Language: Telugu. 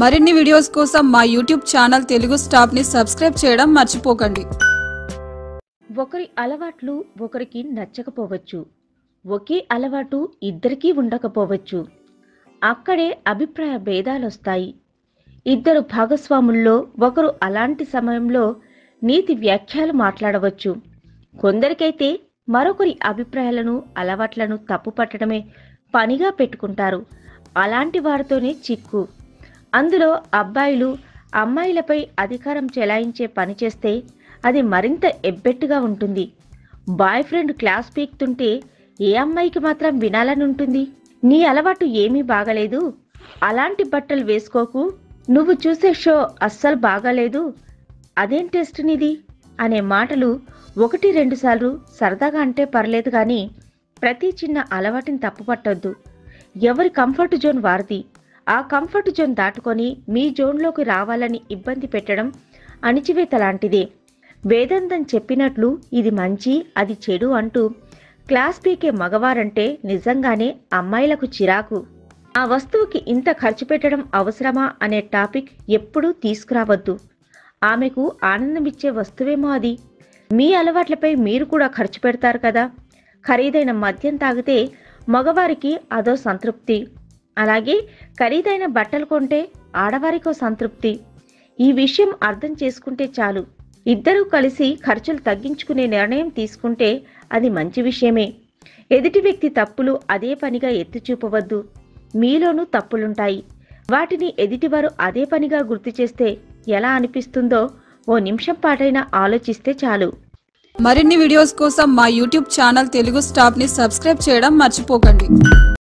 మరిన్ని వీడియోస్ కోసం మా యూట్యూబ్ ఛానల్ తెలుగు స్టాప్ ని సబ్స్క్రైబ్ చేయడం మర్చిపోకండి ఒకరి అలవాట్లు ఒకరికి నచ్చకపోవచ్చు ఒకే అలవాటు ఇద్దరికీ ఉండకపోవచ్చు అక్కడే అభిప్రాయ భేదాలొస్తాయి ఇద్దరు భాగస్వాముల్లో ఒకరు అలాంటి సమయంలో నీతి వ్యాఖ్యలు మాట్లాడవచ్చు కొందరికైతే మరొకరి అభిప్రాయాలను అలవాట్లను తప్పుపట్టడమే పనిగా పెట్టుకుంటారు అలాంటి వారితోనే చిక్కు అందులో అబ్బాయిలు అమ్మాయిలపై అధికారం చెలాయించే పని చేస్తే అది మరింత ఎబ్బెట్టుగా ఉంటుంది బాయ్ ఫ్రెండ్ క్లాస్ పీక్తుంటే ఏ అమ్మాయికి మాత్రం వినాలని ఉంటుంది నీ అలవాటు ఏమీ బాగలేదు అలాంటి బట్టలు వేసుకోకు నువ్వు చూసే షో అస్సలు బాగాలేదు అదేం టెస్ట్ నీది అనే మాటలు ఒకటి రెండు సార్లు సరదాగా అంటే పర్లేదు కానీ ప్రతి చిన్న అలవాటుని తప్పుపట్టొద్దు ఎవరి కంఫర్ట్ జోన్ వారిది ఆ కంఫర్ట్ జోన్ దాటుకొని మీ జోన్లోకి రావాలని ఇబ్బంది పెట్టడం అణిచివేత లాంటిదే వేదాంతం చెప్పినట్లు ఇది మంచి అది చెడు అంటూ క్లాస్ పీకే మగవారంటే నిజంగానే అమ్మాయిలకు చిరాకు ఆ వస్తువుకి ఇంత ఖర్చు పెట్టడం అవసరమా అనే టాపిక్ ఎప్పుడూ తీసుకురావద్దు ఆమెకు ఆనందమిచ్చే వస్తువేమో అది మీ అలవాట్లపై మీరు కూడా ఖర్చు పెడతారు కదా ఖరీదైన మద్యం తాగితే మగవారికి అదో సంతృప్తి అలాగే ఖరీదైన బట్టలు కొంటే ఆడవారికో సంతృప్తి ఈ విషయం అర్థం చేసుకుంటే చాలు ఇద్దరూ కలిసి ఖర్చులు తగ్గించుకునే నిర్ణయం తీసుకుంటే అది మంచి విషయమే ఎదుటి వ్యక్తి తప్పులు అదే పనిగా ఎత్తి చూపవద్దు మీలోనూ తప్పులుంటాయి వాటిని ఎదుటివారు అదే పనిగా గుర్తు చేస్తే ఎలా అనిపిస్తుందో ఓ నిమిషం పాటైనా ఆలోచిస్తే చాలు మరిన్ని వీడియోస్ కోసం మా యూట్యూబ్ ఛానల్ తెలుగు స్టాప్ ని సబ్స్క్రైబ్ చేయడం మర్చిపోకండి